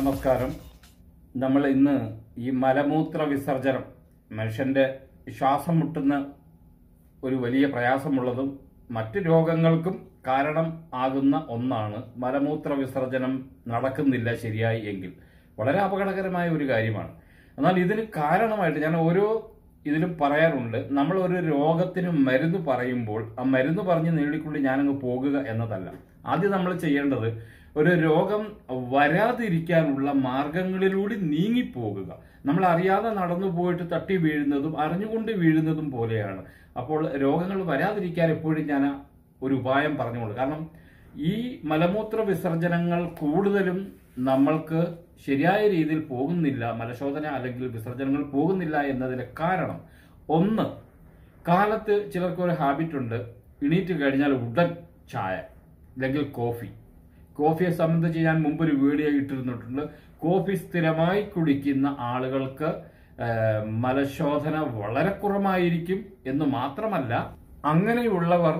നമസ്കാരം നമ്മൾ ഇന്ന് ഈ മലമൂത്ര വിസർജനം മനുഷ്യന്റെ ശ്വാസം മുട്ടുന്ന ഒരു വലിയ പ്രയാസമുള്ളതും മറ്റ് രോഗങ്ങൾക്കും കാരണം ആകുന്ന ഒന്നാണ് മലമൂത്ര വിസർജനം നടക്കുന്നില്ല ശരിയായി എങ്കിൽ വളരെ അപകടകരമായ ഒരു കാര്യമാണ് എന്നാൽ ഇതിന് കാരണമായിട്ട് ഞാൻ ഓരോ ഇതിലും പറയാറുണ്ട് നമ്മൾ ഒരു രോഗത്തിന് മരുന്ന് പറയുമ്പോൾ ആ മരുന്ന് പറഞ്ഞ് നേടിക്കൊണ്ട് ഞാനങ്ങ് പോകുക എന്നതല്ല ആദ്യം നമ്മൾ ചെയ്യേണ്ടത് ഒരു രോഗം വരാതിരിക്കാനുള്ള മാർഗങ്ങളിലൂടെ നീങ്ങിപ്പോകുക നമ്മൾ അറിയാതെ നടന്നു പോയിട്ട് തട്ടി വീഴുന്നതും അറിഞ്ഞുകൊണ്ട് വീഴുന്നതും പോലെയാണ് അപ്പോൾ രോഗങ്ങൾ വരാതിരിക്കാൻ എപ്പോഴും ഞാൻ ഒരു ഉപായം പറഞ്ഞുകൊണ്ട് കാരണം ഈ മലമൂത്ര വിസർജനങ്ങൾ കൂടുതലും നമ്മൾക്ക് ശരിയായ രീതിയിൽ പോകുന്നില്ല മലശോധന അല്ലെങ്കിൽ വിസർജനങ്ങൾ പോകുന്നില്ല എന്നതിന് കാരണം ഒന്ന് കാലത്ത് ചിലർക്ക് ഒരു ഹാബിറ്റ് ഉണ്ട് എണീറ്റ് കഴിഞ്ഞാൽ ഉടൻ ചായ അല്ലെങ്കിൽ കോഫി കോഫിയെ സംബന്ധിച്ച് ഞാൻ മുമ്പ് ഒരു വീഡിയോ ഇട്ടിരുന്നിട്ടുണ്ട് കോഫി സ്ഥിരമായി കുടിക്കുന്ന ആളുകൾക്ക് ആ, മലശോധന വളരെ കുറവായിരിക്കും എന്ന് മാത്രമല്ല അങ്ങനെയുള്ളവർ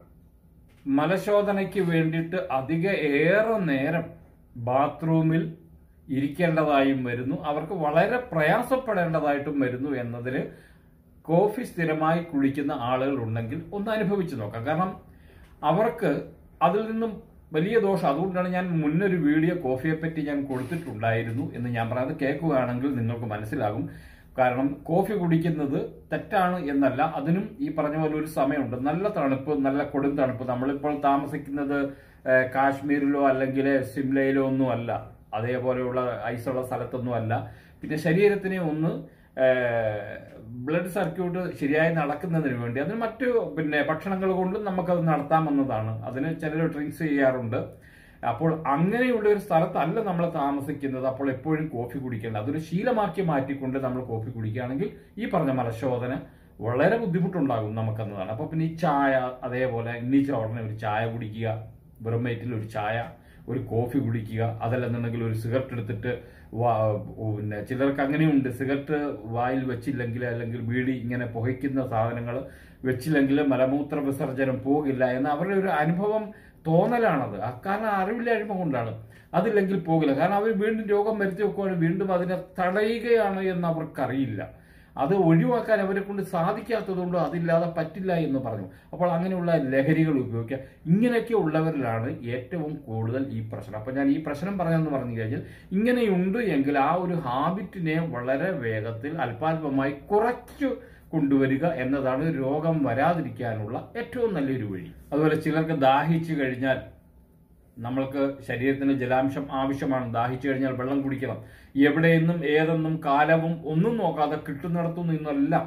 മലശോധനയ്ക്ക് വേണ്ടിയിട്ട് അധിക ഏറെ നേരം ബാത്റൂമിൽ ഇരിക്കേണ്ടതായും വരുന്നു അവർക്ക് വളരെ പ്രയാസപ്പെടേണ്ടതായിട്ടും വരുന്നു എന്നതിന് കോഫി സ്ഥിരമായി കുടിക്കുന്ന ആളുകൾ ഉണ്ടെങ്കിൽ ഒന്ന് അനുഭവിച്ചു നോക്കാം കാരണം അവർക്ക് അതിൽ നിന്നും വലിയ ദോഷം അതുകൊണ്ടാണ് ഞാൻ മുന്നൊരു വീഡിയോ കോഫിയെ പറ്റി ഞാൻ കൊടുത്തിട്ടുണ്ടായിരുന്നു എന്ന് ഞാൻ പറയുന്നത് കേൾക്കുകയാണെങ്കിൽ നിങ്ങൾക്ക് മനസ്സിലാകും കാരണം കോഫി കുടിക്കുന്നത് തെറ്റാണ് എന്നല്ല അതിനും ഈ പറഞ്ഞ പോലെ ഒരു സമയമുണ്ട് നല്ല തണുപ്പ് നല്ല കൊടും തണുപ്പ് നമ്മളിപ്പോൾ താമസിക്കുന്നത് ഏഹ്, കാശ്മീരിലോ അല്ലെങ്കിൽ സിംലയിലോ ഒന്നും അല്ല അതേപോലെയുള്ള ഐസുള്ള സ്ഥലത്തൊന്നും അല്ല പിന്നെ ശരീരത്തിനെ ഒന്ന് ബ്ലഡ് സർക്യൂട്ട് ശരിയായി നടക്കുന്നതിന് വേണ്ടി അതിന് മറ്റു പിന്നെ ഭക്ഷണങ്ങൾ കൊണ്ടും നമുക്കത് നടത്താമെന്നതാണ് അതിന് ചിലർ ഡ്രിങ്ക്സ് ചെയ്യാറുണ്ട് അപ്പോൾ അങ്ങനെയുള്ള ഒരു സ്ഥലത്തല്ല നമ്മൾ താമസിക്കുന്നത് അപ്പോൾ എപ്പോഴും കോഫി കുടിക്കേണ്ട അതൊരു ശീലമാക്കി മാറ്റിക്കൊണ്ട് നമ്മൾ കോഫി കുടിക്കുകയാണെങ്കിൽ ഈ പറഞ്ഞ മലശോധന വളരെ ബുദ്ധിമുട്ടുണ്ടാകും നമുക്കെന്നതാണ് അപ്പോൾ പിന്നെ ഈ ചായ അതേപോലെ എണ്ണീച്ച ഉടനെ ഒരു ചായ കുടിക്കുക വെറും വയറ്റിൽ ഒരു ചായ ഒരു കോഫി കുടിക്കുക അതല്ലെന്നുണ്ടെങ്കിൽ ഒരു സിഗരറ്റ് എടുത്തിട്ട് വാ- പിന്നെ ചിലർക്ക് അങ്ങനെയുണ്ട് സിഗരറ്റ് വായിൽ വെച്ചില്ലെങ്കിൽ അല്ലെങ്കിൽ ബീഡി ഇങ്ങനെ പുകയ്ക്കുന്ന സാധനങ്ങൾ വെച്ചില്ലെങ്കിൽ മലമൂത്ര വിസർജനം പോകില്ല എന്ന അവരുടെ ഒരു അനുഭവം തോന്നലാണത് ആ കാരണം അറിവില്ലായ്മ കൊണ്ടാണ് അതില്ലെങ്കിൽ പോകില്ല കാരണം അവർ വീണ്ടും രോഗം വരുത്തി വെക്കുവാണ് വീണ്ടും അതിനെ തടയുകയാണ് എന്ന് അവർക്കറിയില്ല അത് ഒഴിവാക്കാൻ അവരെ കൊണ്ട് സാധിക്കാത്തതുകൊണ്ട് അതില്ലാതെ പറ്റില്ല എന്ന് പറഞ്ഞു അപ്പോൾ അങ്ങനെയുള്ള ലഹരികൾ ഉപയോഗിക്കുക ഇങ്ങനെയൊക്കെ ഉള്ളവരിലാണ് ഏറ്റവും കൂടുതൽ ഈ പ്രശ്നം അപ്പൊ ഞാൻ ഈ പ്രശ്നം പറഞ്ഞെന്ന് പറഞ്ഞു കഴിഞ്ഞാൽ ഇങ്ങനെയുണ്ട് എങ്കിൽ ആ ഒരു ഹാബിറ്റിനെ വളരെ വേഗത്തിൽ അല്പാൽപമായി കുറച്ചു കൊണ്ടുവരിക എന്നതാണ് രോഗം വരാതിരിക്കാനുള്ള ഏറ്റവും നല്ലൊരു വഴി അതുപോലെ ചിലർക്ക് ദാഹിച്ചു കഴിഞ്ഞാൽ നമ്മൾക്ക് ശരീരത്തിന് ജലാംശം ആവശ്യമാണ് ദാഹിച്ചു കഴിഞ്ഞാൽ വെള്ളം കുടിക്കണം എവിടെയെന്നും ഏതെന്നും കാലവും ഒന്നും നോക്കാതെ കിട്ടുന്നിടത്തു നിന്നെല്ലാം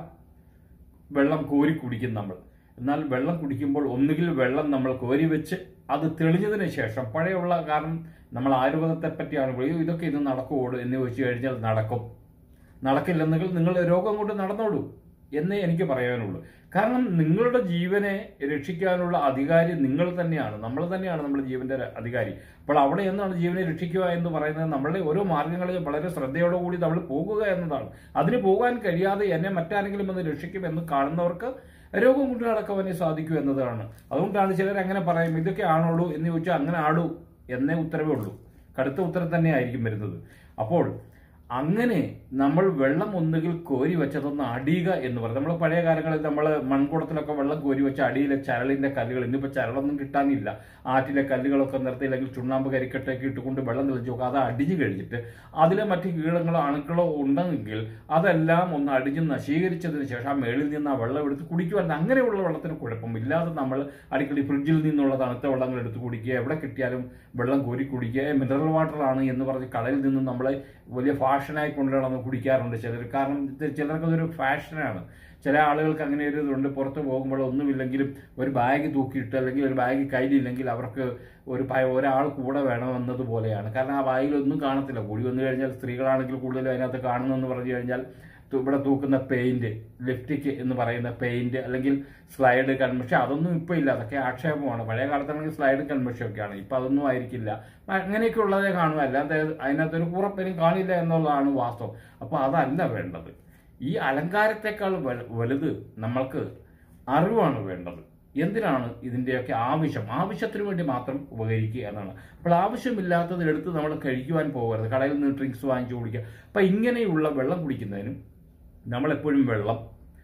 വെള്ളം കോരി കുടിക്കും നമ്മൾ എന്നാൽ വെള്ളം കുടിക്കുമ്പോൾ ഒന്നുകിൽ വെള്ളം നമ്മൾ കോരി വെച്ച് അത് തെളിഞ്ഞതിന് ശേഷം പഴയുള്ള കാരണം നമ്മൾ ആയുർവേദത്തെ പറ്റിയാണ് പറയുക ഇതൊക്കെ ഇത് നടക്കുമോട് എന്ന് വെച്ച് കഴിഞ്ഞാൽ നടക്കും നടക്കില്ലെന്നെങ്കിൽ നിങ്ങൾ രോഗം കൊണ്ട് നടന്നോളൂ എന്നേ എനിക്ക് പറയാനുള്ളൂ കാരണം നിങ്ങളുടെ ജീവനെ രക്ഷിക്കാനുള്ള അധികാരി നിങ്ങൾ തന്നെയാണ് നമ്മൾ തന്നെയാണ് നമ്മുടെ ജീവന്റെ ര- അധികാരി അപ്പോൾ അവിടെ എന്നാണ് ജീവനെ രക്ഷിക്കുക എന്ന് പറയുന്നത് നമ്മളുടെ ഓരോ മാർഗങ്ങളിൽ വളരെ ശ്രദ്ധയോടുകൂടി നമ്മൾ പോകുക എന്നതാണ് അതിന് പോകാൻ കഴിയാതെ എന്നെ മറ്റാരെങ്കിലും ഒന്ന് രക്ഷിക്കും എന്ന് കാണുന്നവർക്ക് രോഗം കൊണ്ട് നടക്കുവാനേ സാധിക്കൂ എന്നതാണ് അതുകൊണ്ടാണ് ചിലർ അങ്ങനെ പറയും ഇതൊക്കെ ആണോളൂ എന്ന് ചോദിച്ചാൽ അങ്ങനെ ആടൂ എന്നേ ഉത്തരവേ ഉള്ളൂ കടുത്ത ഉത്തരം തന്നെ ആയിരിക്കും വരുന്നത് അപ്പോൾ അങ്ങനെ നമ്മൾ വെള്ളം ഒന്നുകിൽ കോരി വെച്ചതൊന്ന് അടിയുക എന്ന് പറയും നമ്മൾ പഴയ കാലങ്ങളിൽ നമ്മൾ മൺകുടത്തിലൊക്കെ വെള്ളം കോരി വെച്ച അടിയിലെ ചരളിന്റെ കല്ലുകൾ ഇന്നിപ്പോൾ ചരളൊന്നും കിട്ടാനില്ല ആറ്റിലെ കല്ലുകളൊക്കെ നിർത്തി അല്ലെങ്കിൽ ചുണ്ണാമ്പ് കരിക്കട്ടൊക്കെ ഇട്ടുകൊണ്ട് വെള്ളം തെളിച്ച് നോക്കുക അത് അടിഞ്ഞു കഴിഞ്ഞിട്ട് അതിലെ മറ്റ് കീടങ്ങളോ അണുക്കളോ ഉണ്ടെങ്കിൽ അതെല്ലാം ഒന്ന് അടിഞ്ഞ് നശീകരിച്ചതിന് ശേഷം ആ മേളിൽ നിന്ന് ആ വെള്ളം എടുത്ത് കുടിക്കുവാൻ അങ്ങനെയുള്ള വെള്ളത്തിന് കുഴപ്പം ഇല്ലാതെ നമ്മൾ അടിക്കടി ഫ്രിഡ്ജിൽ നിന്നുള്ള തണുത്ത വെള്ളങ്ങൾ എടുത്ത് കുടിക്കുക എവിടെ കിട്ടിയാലും വെള്ളം കോരി കുടിക്കുക മിനറൽ വാട്ടർ ആണ് എന്ന് പറഞ്ഞ് കടലിൽ നിന്ന് നമ്മളെ വലിയ ഫാഷനായി കൊണ്ടുനടന്ന് കുടിക്കാറുണ്ട് ചിലർ കാരണം ഇത് ചിലർക്ക് അതൊരു ഫാഷനാണ് ചില ആളുകൾക്ക് അങ്ങനെ ഒരു ഇതുണ്ട് പുറത്ത് പോകുമ്പോൾ ഒന്നുമില്ലെങ്കിലും ഒരു ബാഗ് തൂക്കിയിട്ട് അല്ലെങ്കിൽ ഒരു ബാഗ് കയ്യിലില്ലെങ്കിൽ അവർക്ക് ഒരു ഭയ ഒരാൾ കൂടെ വേണമെന്നതുപോലെയാണ് കാരണം ആ ബാഗിൽ ഒന്നും കാണത്തില്ല കൂടി വന്നു കഴിഞ്ഞാൽ സ്ത്രീകളാണെങ്കിൽ കൂടുതലും അതിനകത്ത് കാണുന്നതെന്ന് പറഞ്ഞു കഴിഞ്ഞാൽ തു- ഇവിടെ തൂക്കുന്ന പെയിന്റ് ലിപ്റ്റിക് എന്ന് പറയുന്ന പെയിന്റ് അല്ലെങ്കിൽ സ്ലൈഡ് കൺമഷി അതൊന്നും ഇപ്പൊ ഇല്ല അതൊക്കെ ആക്ഷേപമാണ് പഴയ കാലത്താണെങ്കിൽ സ്ലൈഡ് കൺമഷി ഒക്കെയാണ് ഇപ്പൊ അതൊന്നും ആയിരിക്കില്ല അങ്ങനെയൊക്കെ ഉള്ളതേ കാണുക അല്ലാതെ അതിനകത്ത് ഒരു കുറപ്പനും കാണില്ല എന്നുള്ളതാണ് വാസ്തവം അപ്പൊ അതല്ല വേണ്ടത് ഈ അലങ്കാരത്തെക്കാൾ വല- വലുത് നമ്മൾക്ക് അറിവാണ് വേണ്ടത് എന്തിനാണ് ഇതിൻ്റെയൊക്കെ ആവശ്യം ആവശ്യത്തിന് വേണ്ടി മാത്രം ഉപകരിക്കുക എന്നാണ് അപ്പോൾ ആവശ്യമില്ലാത്തത് എടുത്ത് നമ്മൾ കഴിക്കുവാൻ പോകരുത് കടയിൽ നിന്ന് ഡ്രിങ്ക്സ് വാങ്ങിച്ചു കുടിക്കുക അപ്പം ഇങ്ങനെയുള്ള വെള്ളം കുടിക്കുന്നതിനും നമ്മളെപ്പോഴും വെള്ളം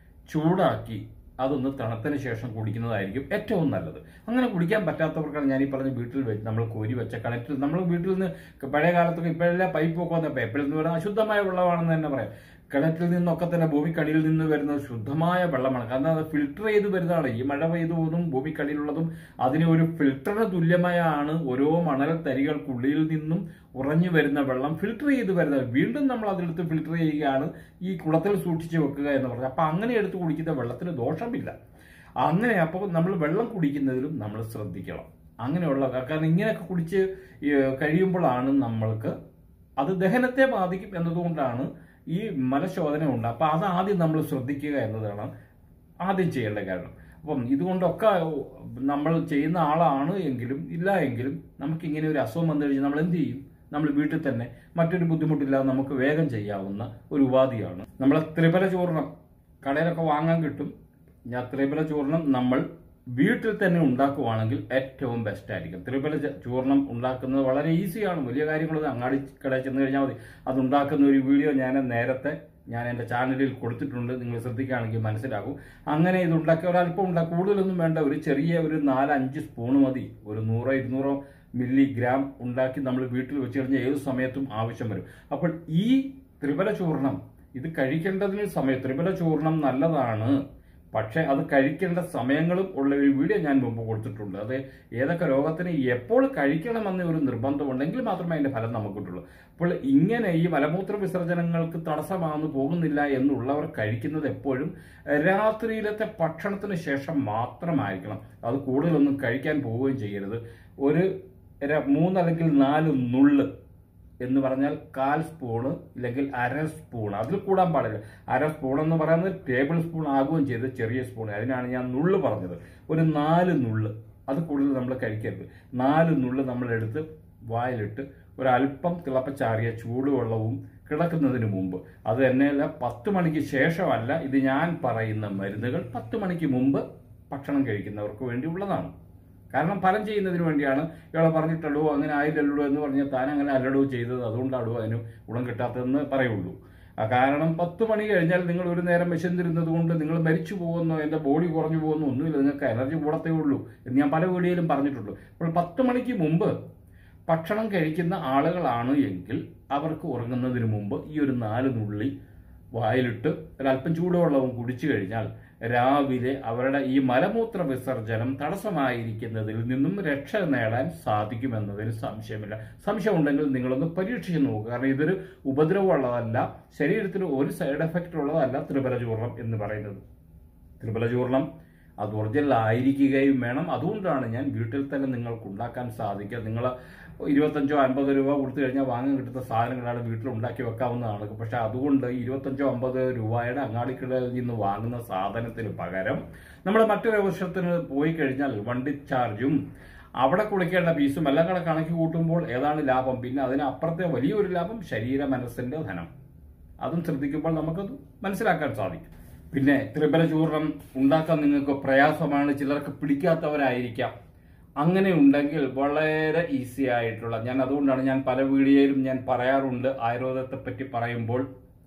ചൂടാക്കി അതൊന്ന് തണുത്തതിന് ശേഷം കുടിക്കുന്നതായിരിക്കും ഏറ്റവും നല്ലത് അങ്ങനെ കുടിക്കാൻ പറ്റാത്തവർക്കാണ് ഞാൻ ഈ പറഞ്ഞ വീട്ടിൽ വെച്ച് നമ്മൾ കോരി വെച്ച കിണറ്റിൽ നമ്മൾ വീട്ടിൽ നിന്ന് പഴയ കാലത്തൊക്കെ ഇപ്പോഴെല്ലാം പൈപ്പ് ഒക്കെ വന്നപ്പോൾ എപ്പോഴും എന്ന് പറഞ്ഞാൽ അശുദ്ധമായ വെള്ളമാണെന്ന് തന്നെ പറയാം കിണറ്റിൽ നിന്നൊക്കെ തന്നെ ഭൂമിക്കടിയിൽ നിന്ന് വരുന്ന ശുദ്ധമായ വെള്ളമാണ് കാരണം അത് ഫിൽട്ടർ ചെയ്ത് വരുന്നതാണ് ഈ മഴ പെയ്തുപോകും ഭൂമിക്കടിയിലുള്ളതും അതിന് ഒരു ഫിൽട്ടറിന് തുല്യമായാണ് ഓരോ മണൽ തരികൾക്കുള്ളിൽ നിന്നും ഉറഞ്ഞു വരുന്ന വെള്ളം ഫിൽട്ടർ ചെയ്ത് വരുന്നത് വീണ്ടും നമ്മൾ അതിലെടുത്ത് ഫിൽട്ടർ ചെയ്യുകയാണ് ഈ കുളത്തിൽ സൂക്ഷിച്ച് വെക്കുക എന്ന് പറഞ്ഞാൽ അപ്പം അങ്ങനെ എടുത്ത് കുടിക്കുന്ന വെള്ളത്തിന് ദോഷമില്ല അങ്ങനെ അപ്പോൾ നമ്മൾ വെള്ളം കുടിക്കുന്നതിലും നമ്മൾ ശ്രദ്ധിക്കണം അങ്ങനെയുള്ള കാരണം ഇങ്ങനെയൊക്കെ കുടിച്ച് ഈ കഴിയുമ്പോഴാണ് നമ്മൾക്ക് അത് ദഹനത്തെ ബാധിക്കും എന്നതുകൊണ്ടാണ് ഈ മലശോധന ഉണ്ട് അപ്പം അത് ആദ്യം നമ്മൾ ശ്രദ്ധിക്കുക എന്നതാണ് ആദ്യം ചെയ്യേണ്ട കാരണം അപ്പം ഇതുകൊണ്ടൊക്കെ നമ്മൾ ചെയ്യുന്ന ആളാണ് എങ്കിലും ഇല്ല എങ്കിലും നമുക്ക് ഇങ്ങനെ ഒരു അസുഖം വന്നു കഴിഞ്ഞാൽ നമ്മൾ എന്ത് ചെയ്യും നമ്മൾ വീട്ടിൽ തന്നെ മറ്റൊരു ബുദ്ധിമുട്ടില്ലാതെ നമുക്ക് വേഗം ചെയ്യാവുന്ന ഒരു ഉപാധിയാണ് നമ്മൾ ത്രിപല ചൂർണം കടയിലൊക്കെ വാങ്ങാൻ കിട്ടും ഞാൻ ത്രിപല ചൂർണം നമ്മൾ വീട്ടിൽ തന്നെ ഉണ്ടാക്കുവാണെങ്കിൽ ഏറ്റവും ബെസ്റ്റ് ആയിരിക്കും ത്രിപല ച- ചൂർണം ഉണ്ടാക്കുന്നത് വളരെ ഈസിയാണ് വലിയ കാര്യങ്ങളൊന്നും അങ്ങാടി കടയിൽ ചെന്ന് കഴിഞ്ഞാൽ മതി അത് ഉണ്ടാക്കുന്ന ഒരു വീഡിയോ ഞാൻ നേരത്തെ ഞാൻ എൻ്റെ ചാനലിൽ കൊടുത്തിട്ടുണ്ട് നിങ്ങൾ ശ്രദ്ധിക്കുകയാണെങ്കിൽ മനസ്സിലാകും അങ്ങനെ ഇത് ഉണ്ടാക്കിയ ഒരല്പം ഉണ്ടാക്കും കൂടുതലൊന്നും വേണ്ട ഒരു ചെറിയ ഒരു നാല് അഞ്ച് സ്പൂൺ മതി ഒരു നൂറോ ഇരുന്നൂറോ മില്ലിഗ്രാം ഉണ്ടാക്കി നമ്മൾ വീട്ടിൽ വെച്ച് കഴിഞ്ഞാൽ ഏത് സമയത്തും ആവശ്യം വരും അപ്പോൾ ഈ ത്രിപല ചൂർണം ഇത് കഴിക്കേണ്ടതിന് സമയം ത്രിപല ചൂർണം നല്ലതാണ് പക്ഷേ അത് കഴിക്കേണ്ട സമയങ്ങളും ഉള്ള ഒരു വീഡിയോ ഞാൻ മുമ്പ് കൊടുത്തിട്ടുണ്ട് അത് ഏതൊക്കെ രോഗത്തിന് എപ്പോൾ കഴിക്കണമെന്ന ഒരു നിർബന്ധമുണ്ടെങ്കിൽ മാത്രമേ അതിന്റെ ഫലം നമുക്ക് കിട്ടുള്ളൂ അപ്പോൾ ഇങ്ങനെ ഈ മലമൂത്ര വിസർജനങ്ങൾക്ക് തടസ്സമാകുന്നു പോകുന്നില്ല എന്നുള്ളവർ കഴിക്കുന്നത് എപ്പോഴും രാത്രിയിലത്തെ ഭക്ഷണത്തിന് ശേഷം മാത്രമായിരിക്കണം അത് കൂടുതലൊന്നും കഴിക്കാൻ പോവുകയും ചെയ്യരുത് ഒരു ര- മൂന്നല്ലെങ്കിൽ നാല് നുള്ള് എന്ന് പറഞ്ഞാൽ കാൽ സ്പൂണ് ഇല്ലെങ്കിൽ അര സ്പൂൺ അതിൽ കൂടാൻ പാടില്ല അര സ്പൂൺ എന്ന് പറയുന്നത് ടേബിൾ സ്പൂൺ ആകുകയും ചെയ്ത് ചെറിയ സ്പൂൺ അതിനാണ് ഞാൻ നുള്ള് പറഞ്ഞത് ഒരു നാല് നുള്ള് അത് കൂടുതൽ നമ്മൾ കഴിക്കരുത് നാല് നുള്ള് നമ്മൾ എടുത്ത് വായിലിട്ട് ഒരല്പം തിളപ്പച്ചാറിയ ചൂടുവെള്ളവും കിടക്കുന്നതിന് മുമ്പ് അത് തന്നെയല്ല പത്ത് മണിക്ക് ശേഷമല്ല ഇത് ഞാൻ പറയുന്ന മരുന്നുകൾ പത്ത് മണിക്ക് മുമ്പ് ഭക്ഷണം കഴിക്കുന്നവർക്ക് വേണ്ടി ഉള്ളതാണ് കാരണം ഫലം ചെയ്യുന്നതിന് വേണ്ടിയാണ് ഇയാളെ പറഞ്ഞിട്ടുള്ളൂ അങ്ങനെ ആയില്ലല്ലോ എന്ന് പറഞ്ഞ് താൻ അങ്ങനെ അല്ലടോ ചെയ്തത് അതുകൊണ്ടാണോ അതിന് ഗുണം കിട്ടാത്തതെന്ന് പറയുള്ളൂ ആ കാരണം പത്ത് മണി കഴിഞ്ഞാൽ നിങ്ങൾ ഒരു നേരം വിശന്നിരുന്നത് കൊണ്ട് നിങ്ങൾ മരിച്ചു പോകുന്നു എൻ്റെ ബോഡി കുറഞ്ഞു പോകുന്നു ഒന്നുമില്ല നിങ്ങൾക്ക് എനർജി കൂടത്തേ ഉള്ളൂ എന്ന് ഞാൻ പല വീഡിയോയിലും പറഞ്ഞിട്ടുണ്ട് അപ്പോൾ പത്ത് മണിക്ക് മുമ്പ് ഭക്ഷണം കഴിക്കുന്ന ആളുകളാണ് എങ്കിൽ അവർക്ക് ഉറങ്ങുന്നതിന് മുമ്പ് ഈ ഒരു നാല് നുള്ളി വായിലിട്ട് ഒരല്പം ചൂടുവെള്ളവും കുടിച്ചു കഴിഞ്ഞാൽ രാവിലെ അവരുടെ ഈ മലമൂത്ര വിസർജനം തടസ്സമായിരിക്കുന്നതിൽ നിന്നും രക്ഷ നേടാൻ സാധിക്കുമെന്നതിൽ സംശയമില്ല സംശയമുണ്ടെങ്കിൽ നിങ്ങളൊന്ന് പരീക്ഷിച്ച് നോക്കുക കാരണം ഇതൊരു ഉപദ്രവമുള്ളതല്ല ശരീരത്തിന് ഒരു സൈഡ് എഫക്റ്റ് ഉള്ളതല്ല ത്രിപല ചൂർണം എന്ന് പറയുന്നത് ത്രിപല ചൂർണം അത് ഒറിജിനൽ ആയിരിക്കുകയും വേണം അതുകൊണ്ടാണ് ഞാൻ വീട്ടിൽ തന്നെ നിങ്ങൾക്ക് ഉണ്ടാക്കാൻ സാധിക്കുക നിങ്ങൾ ഇരുപത്തഞ്ചോ അൻപതോ രൂപ കൊടുത്തു കഴിഞ്ഞാൽ വാങ്ങാൻ കിട്ടുന്ന സാധനങ്ങളാണ് വീട്ടിൽ ഉണ്ടാക്കി വെക്കാവുന്നതാണ് പക്ഷെ അതുകൊണ്ട് ഇരുപത്തഞ്ചോ അമ്പതോ രൂപയുടെ അങ്ങാടിക്കടയിൽ നിന്ന് വാങ്ങുന്ന സാധനത്തിന് പകരം നമ്മൾ മറ്റൊരു ആവശ്യത്തിന് പോയി കഴിഞ്ഞാൽ വണ്ടി ചാർജും അവിടെ കുളിക്കേണ്ട ഫീസും എല്ലാം കൂടെ കണക്ക് കൂട്ടുമ്പോൾ ഏതാണ് ലാഭം പിന്നെ അതിനപ്പുറത്തെ വലിയൊരു ലാഭം ശരീര മനസ്സിന്റെ ധനം അതും ശ്രദ്ധിക്കുമ്പോൾ നമുക്കത് മനസ്സിലാക്കാൻ സാധിക്കും പിന്നെ ത്രിപല ചൂർണം ഉണ്ടാക്കാൻ നിങ്ങൾക്ക് പ്രയാസമാണ് ചിലർക്ക് പിടിക്കാത്തവരായിരിക്കാം അങ്ങനെ ഉണ്ടെങ്കിൽ വളരെ ഈസി ആയിട്ടുള്ള ഞാൻ അതുകൊണ്ടാണ് ഞാൻ പല വീഡിയോയിലും ഞാൻ പറയാറുണ്ട് ആയുർവേദത്തെ പറ്റി പറയുമ്പോൾ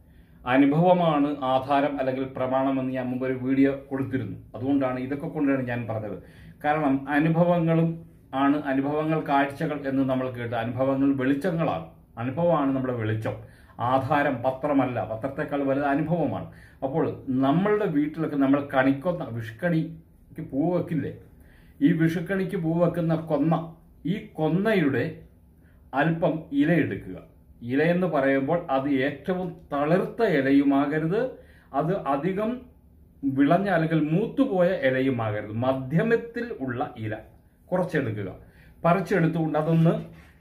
അനുഭവമാണ് ആധാരം അല്ലെങ്കിൽ പ്രമാണമെന്ന് ഞാൻ മുമ്പ് ഒരു വീഡിയോ കൊടുത്തിരുന്നു അതുകൊണ്ടാണ് ഇതൊക്കെ കൊണ്ടാണ് ഞാൻ പറഞ്ഞത് കാരണം അനുഭവങ്ങളും ആണ് അനുഭവങ്ങൾ കാഴ്ചകൾ എന്ന് നമ്മൾ കേട്ട് അനുഭവങ്ങൾ വെളിച്ചങ്ങളാണ് അനുഭവമാണ് നമ്മുടെ വെളിച്ചം ആധാരം പത്രമല്ല പത്രത്തെക്കാൾ വലുത് അനുഭവമാണ് അപ്പോൾ നമ്മളുടെ വീട്ടിലൊക്കെ നമ്മൾ കണിക്കൊന്ന വിഷുക്കണിക്ക് പൂ വെക്കില്ലേ ഈ വിഷുക്കണിക്ക് പൂ വെക്കുന്ന കൊന്ന ഈ കൊന്നയുടെ അല്പം ഇല എടുക്കുക ഇല എന്ന് പറയുമ്പോൾ അത് ഏറ്റവും തളിർത്ത ഇലയുമാകരുത് അത് അധികം വിളഞ്ഞ അല്ലെങ്കിൽ മൂത്തുപോയ ഇലയുമാകരുത് മധ്യമത്തിൽ ഉള്ള ഇല കുറച്ചെടുക്കുക പറിച്ചെടുത്തുകൊണ്ട് അതൊന്ന്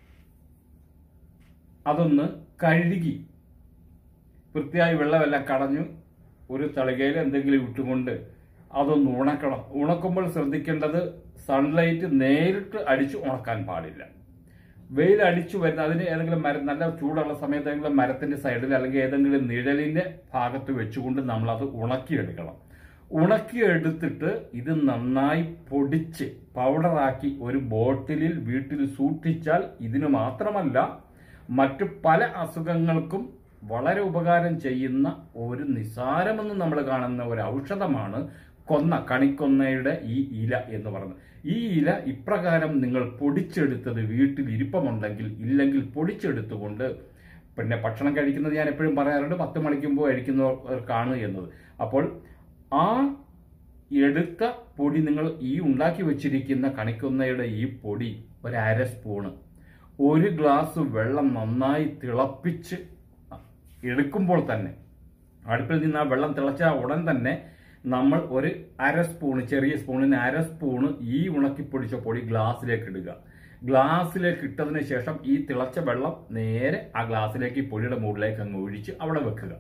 അതൊന്ന് കഴുകി വൃത്തിയായി വെള്ളമെല്ലാം കടഞ്ഞു ഒരു തളികയിൽ എന്തെങ്കിലും ഇട്ടുകൊണ്ട് അതൊന്ന് ഉണക്കണം ഉണക്കുമ്പോൾ ശ്രദ്ധിക്കേണ്ടത് സൺലൈറ്റ് നേരിട്ട് അടിച്ച് ഉണക്കാൻ പാടില്ല വെയിൽ അടിച്ചു വരുന്ന അതിന് ഏതെങ്കിലും മരം നല്ല ചൂടുള്ള സമയത്ത് ഏതെങ്കിലും മരത്തിന്റെ സൈഡിൽ അല്ലെങ്കിൽ ഏതെങ്കിലും നിഴലിന്റെ ഭാഗത്ത് വെച്ചുകൊണ്ട് നമ്മൾ അത് ഉണക്കിയെടുക്കണം ഉണക്കിയെടുത്തിട്ട് ഇത് നന്നായി പൊടിച്ച് പൗഡറാക്കി ഒരു ബോട്ടിലിൽ വീട്ടിൽ സൂക്ഷിച്ചാൽ ഇതിന് മാത്രമല്ല മറ്റു പല അസുഖങ്ങൾക്കും വളരെ ഉപകാരം ചെയ്യുന്ന ഒരു നിസാരമെന്ന് നമ്മൾ കാണുന്ന ഒരു ഔഷധമാണ് കൊന്ന കണിക്കൊന്നയുടെ ഈ ഇല എന്ന് പറയുന്നത് ഈ ഇല ഇപ്രകാരം നിങ്ങൾ പൊടിച്ചെടുത്തത് വീട്ടിൽ ഇരിപ്പമുണ്ടെങ്കിൽ ഇല്ലെങ്കിൽ പൊടിച്ചെടുത്തുകൊണ്ട് പിന്നെ ഭക്ഷണം കഴിക്കുന്നത് ഞാൻ എപ്പോഴും പറയാറുണ്ട് പത്ത് മണിക്കുമ്പോൾ കഴിക്കുന്നവർക്കാണ് എന്നത് അപ്പോൾ ആ എടുത്ത പൊടി നിങ്ങൾ ഈ ഉണ്ടാക്കി വെച്ചിരിക്കുന്ന കണിക്കൊന്നയുടെ ഈ പൊടി ഒരു അര സ്പൂണ് ഒരു ഗ്ലാസ് വെള്ളം നന്നായി തിളപ്പിച്ച് എടുക്കുമ്പോൾ തന്നെ അടുപ്പിൽ നിന്ന് ആ വെള്ളം തിളച്ച ഉടൻ തന്നെ നമ്മൾ ഒരു അര സ്പൂണ് ചെറിയ സ്പൂണിന് അര സ്പൂണ് ഈ ഉണക്കിപ്പൊടിച്ച പൊടി ഗ്ലാസ്സിലേക്ക് ഇടുക ഗ്ലാസ്സിലേക്ക് ഇട്ടതിന് ശേഷം ഈ തിളച്ച വെള്ളം നേരെ ആ ഗ്ലാസ്സിലേക്ക് ഈ പൊടിയുടെ മുകളിലേക്ക് അങ്ങ് ഒഴിച്ച് അവിടെ വെക്കുക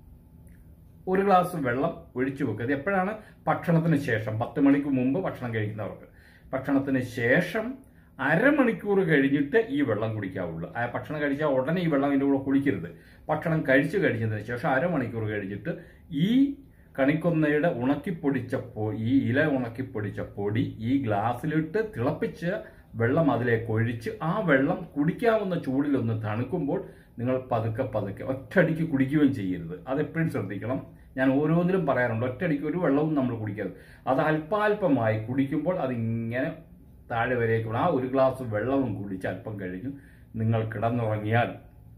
ഒരു ഗ്ലാസ് വെള്ളം ഒഴിച്ചു വെക്കുക ഇത് എപ്പോഴാണ് ഭക്ഷണത്തിന് ശേഷം പത്ത് മണിക്ക് മുമ്പ് ഭക്ഷണം കഴിക്കുന്നവർക്ക് ഭക്ഷണത്തിന് ശേഷം അരമണിക്കൂർ കഴിഞ്ഞിട്ട് ഈ വെള്ളം കുടിക്കാവുള്ളൂ ആ ഭക്ഷണം കഴിച്ചാൽ ഉടനെ ഈ വെള്ളം ഇതിൻ്റെ കൂടെ കുടിക്കരുത് ഭക്ഷണം കഴിച്ചു കഴിഞ്ഞതിന് ശേഷം അരമണിക്കൂർ കഴിഞ്ഞിട്ട് ഈ കണിക്കൊന്നയുടെ ഉണക്കിപ്പൊടിച്ച പൊ ഈ ഇല ഉണക്കിപ്പൊടിച്ച പൊടി ഈ ഗ്ലാസ്സിലിട്ട് തിളപ്പിച്ച് വെള്ളം അതിലേക്ക് ഒഴിച്ച് ആ വെള്ളം കുടിക്കാവുന്ന ചൂടിലൊന്ന് തണുക്കുമ്പോൾ നിങ്ങൾ പതുക്കെ പതുക്കെ ഒറ്റയടിക്ക് കുടിക്കുകയും ചെയ്യരുത് അതെപ്പോഴും ശ്രദ്ധിക്കണം ഞാൻ ഓരോന്നിലും പറയാറുണ്ട് ഒറ്റയടിക്ക് ഒരു വെള്ളവും നമ്മൾ കുടിക്കരുത് അത് അല്പാൽപമായി കുടിക്കുമ്പോൾ അതിങ്ങനെ താഴെ വരേക്ക് ആ ഒരു ഗ്ലാസ് വെള്ളവും കുടിച്ച് അല്പം കഴിഞ്ഞു നിങ്ങൾ കിടന്നുറങ്ങിയാൽ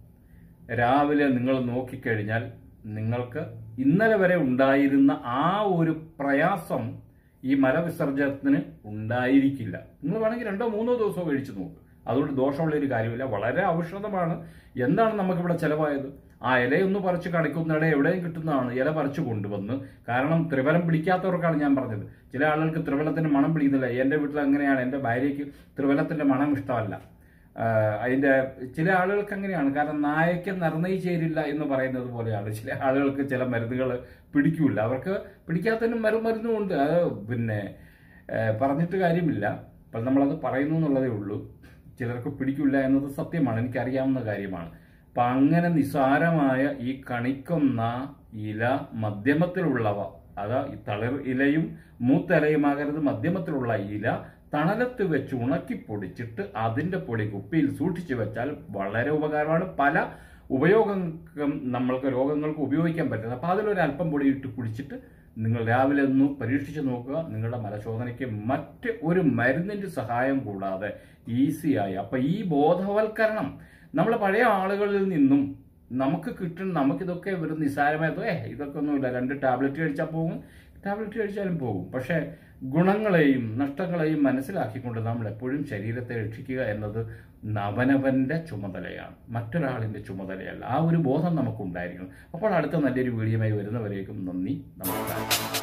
രാവിലെ നിങ്ങൾ നോക്കിക്കഴിഞ്ഞാൽ നിങ്ങൾക്ക് ഇന്നലെ വരെ ഉണ്ടായിരുന്ന ആ ഒരു പ്രയാസം ഈ മലവിസർജനത്തിന് ഉണ്ടായിരിക്കില്ല നിങ്ങൾ വേണമെങ്കിൽ രണ്ടോ മൂന്നോ ദിവസമോ കഴിച്ചു നോക്ക് അതുകൊണ്ട് ദോഷമുള്ള ഒരു കാര്യമില്ല വളരെ ഔഷധമാണ് എന്താണ് നമുക്കിവിടെ ചിലവായത് ആ ഇലയൊന്ന് പറിച്ച് കണിക്കുന്നിട എവിടെയും കിട്ടുന്നതാണ് ഇല പറിച്ചു കൊണ്ടുവന്ന് കാരണം ത്രിവലം പിടിക്കാത്തവർക്കാണ് ഞാൻ പറഞ്ഞത് ചില ആളുകൾക്ക് ത്രിവലത്തിന്റെ മണം പിടിക്കുന്നില്ല എൻ്റെ വീട്ടിൽ അങ്ങനെയാണ് എൻ്റെ ഭാര്യയ്ക്ക് ത്രിവലത്തിന്റെ മണം ഇഷ്ടമല്ല ആഹ് അതിന്റെ ചില ആളുകൾക്ക് അങ്ങനെയാണ് കാരണം നായയ്ക്ക് നറുനൈ ചേരില്ല എന്ന് പറയുന്നത് പോലെയാണ് ചില ആളുകൾക്ക് ചില മരുന്നുകൾ പിടിക്കൂല അവർക്ക് പിടിക്കാത്തതിനും മരുമരുന്നും ഉണ്ട് അത് പിന്നെ ആഹ് പറഞ്ഞിട്ട് കാര്യമില്ല അപ്പം നമ്മളത് പറയുന്നു എന്നുള്ളതേ ഉള്ളൂ ചിലർക്ക് പിടിക്കില്ല എന്നത് സത്യമാണ് എനിക്കറിയാവുന്ന കാര്യമാണ് അപ്പം അങ്ങനെ നിസാരമായ ഈ കണിക്കൊന്ന ഇല മധ്യമത്തിലുള്ളവ അതാ ഈ തളിർ ഇലയും മൂത്തിലയുമാകരുത് മധ്യമത്തിലുള്ള ഇല തണലത്ത് വെച്ച് ഉണക്കി പൊടിച്ചിട്ട് അതിന്റെ പൊടി കുപ്പിയിൽ സൂക്ഷിച്ചു വെച്ചാൽ വളരെ ഉപകാരമാണ് പല ഉപയോഗം നമ്മൾക്ക് രോഗങ്ങൾക്ക് ഉപയോഗിക്കാൻ പറ്റുന്നത് അപ്പോൾ അതിലൊരു അല്പം പൊടി ഇട്ട് കുടിച്ചിട്ട് നിങ്ങൾ രാവിലെ ഒന്ന് പരീക്ഷിച്ച് നോക്കുക നിങ്ങളുടെ മലശോധനയ്ക്ക് മറ്റ് ഒരു മരുന്നിന്റെ സഹായം കൂടാതെ ഈസിയായി അപ്പൊ ഈ ബോധവൽക്കരണം നമ്മൾ പഴയ ആളുകളിൽ നിന്നും നമുക്ക് കിട്ടുന്ന നമുക്കിതൊക്കെ ഒരു നിസ്സാരമായത് ഏ ഇതൊക്കെ ഒന്നുമില്ല രണ്ട് ടാബ്ലറ്റ് കഴിച്ചാൽ പോകും ടാബ്ലറ്റ് കഴിച്ചാലും പോകും പക്ഷേ ഗുണങ്ങളെയും നഷ്ടങ്ങളെയും മനസ്സിലാക്കിക്കൊണ്ട് നമ്മൾ എപ്പോഴും ശരീരത്തെ രക്ഷിക്കുക എന്നത് നവനവന്റെ ചുമതലയാണ് മറ്റൊരാളിന്റെ ചുമതലയല്ല ആ ഒരു ബോധം നമുക്കുണ്ടായിരിക്കണം അപ്പോൾ അടുത്ത നല്ലൊരു വീഡിയോയുമായി വരുന്നവരേക്കും നന്ദി നമസ്കാരം